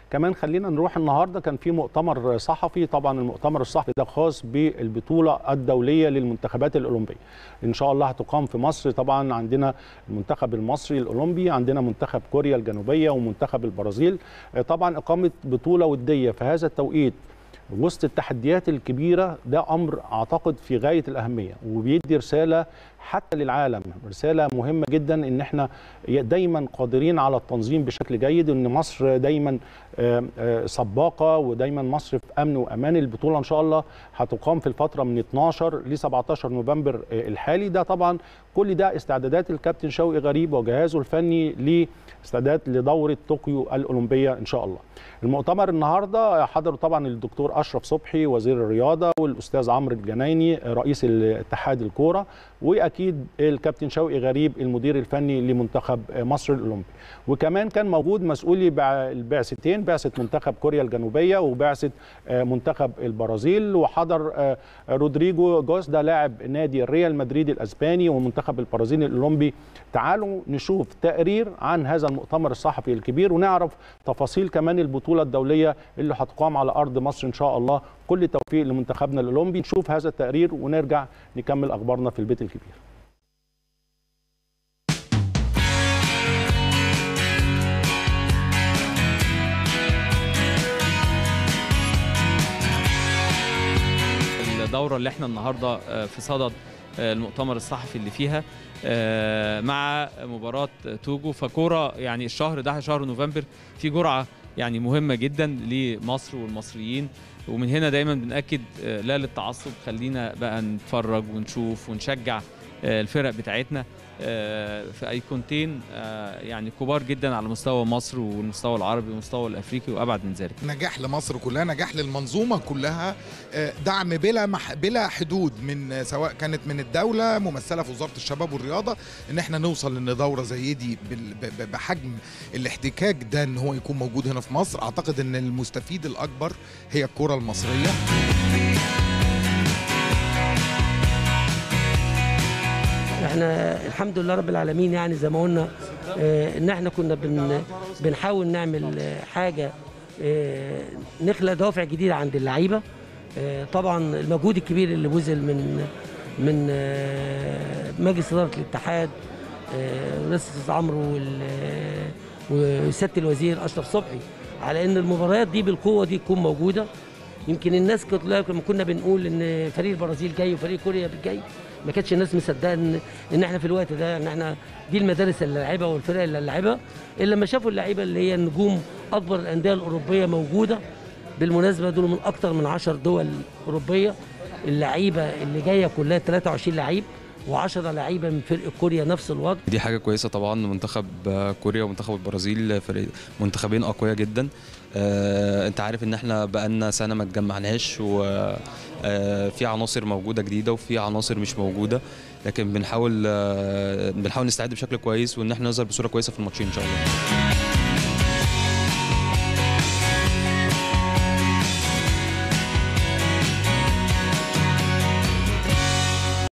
كمان خلينا نروح النهارده كان في مؤتمر صحفي طبعا المؤتمر الصحفي ده خاص بالبطوله الدوليه للمنتخبات الاولمبيه ان شاء الله هتقام في مصر طبعا عندنا المنتخب المصري الاولمبي عندنا منتخب كوريا الجنوبيه ومنتخب البرازيل طبعا اقامه بطوله وديه في هذا التوقيت وسط التحديات الكبيره ده امر اعتقد في غايه الاهميه وبيدي رساله حتى للعالم رساله مهمه جدا ان احنا دايما قادرين على التنظيم بشكل جيد ان مصر دايما سباقه ودايما مصر في امن وامان البطوله ان شاء الله هتقام في الفتره من 12 ل 17 نوفمبر الحالي ده طبعا كل ده استعدادات الكابتن شوقي غريب وجهازه الفني لاستعداد لدوره طوكيو الاولمبيه ان شاء الله المؤتمر النهارده حضروا طبعا الدكتور اشرف صبحي وزير الرياضه والاستاذ عمرو الجنايني رئيس الاتحاد الكوره واكيد الكابتن شوقي غريب المدير الفني لمنتخب مصر الاولمبي وكمان كان موجود مسؤولي البعثتين بعثه منتخب كوريا الجنوبيه وبعثه منتخب البرازيل وحضر رودريجو جوس ده لاعب نادي ريال مدريد الاسباني ومنتخب البرازيل الاولمبي تعالوا نشوف تقرير عن هذا المؤتمر الصحفي الكبير ونعرف تفاصيل كمان البطوله الدوليه اللي هتقام على ارض مصر ان شاء الله كل التوفيق لمنتخبنا الاولمبي نشوف هذا التقرير ونرجع نكمل اخبارنا في البيت الكبير الدوره اللي احنا النهارده في صدد المؤتمر الصحفي اللي فيها مع مباراه توجو فكوره يعني الشهر ده شهر نوفمبر في جرعه يعني مهمه جدا لمصر والمصريين ومن هنا دايما بنأكد لا للتعصب خلينا بقى نتفرج ونشوف ونشجع الفرق بتاعتنا في ايقونتين يعني كبار جدا على مستوى مصر والمستوى العربي والمستوى الافريقي وابعد من ذلك. نجاح لمصر كلها، نجاح للمنظومه كلها، دعم بلا مح بلا حدود من سواء كانت من الدوله ممثله في وزاره الشباب والرياضه ان احنا نوصل ان دوره زي دي بحجم الاحتكاك ده ان هو يكون موجود هنا في مصر، اعتقد ان المستفيد الاكبر هي الكره المصريه. احنا الحمد لله رب العالمين يعني زي ما قلنا اه ان احنا كنا بن بنحاول نعمل حاجه اه نخلق دوافع جديده عند اللعيبه اه طبعا المجهود الكبير اللي بذل من من مجلس اداره الاتحاد والاستاذ عمرو وسياده الوزير اشرف صبحي على ان المباريات دي بالقوه دي تكون موجوده يمكن الناس كنت لما كنا بنقول ان فريق البرازيل جاي وفريق كوريا جاي ما كانتش الناس مصدقه ان ان احنا في الوقت ده ان احنا دي المدارس اللي لعبها والفرق اللي لعبها الا لما شافوا اللعيبه اللي هي النجوم اكبر الانديه الاوروبيه موجوده بالمناسبه دول من اكثر من 10 دول اوروبيه اللعيبه اللي جايه كلها 23 لعيب و10 لعيبه من فرق كوريا نفس الوضع دي حاجه كويسه طبعا منتخب كوريا ومنتخب البرازيل فريق منتخبين اقوياء جدا آه انت عارف ان احنا بقالنا سنه ما اتجمعناش وفي عناصر موجوده جديده وفي عناصر مش موجوده لكن بنحاول آه بنحاول نستعد بشكل كويس وان احنا نظهر بصوره كويسه في الماتشين ان شاء الله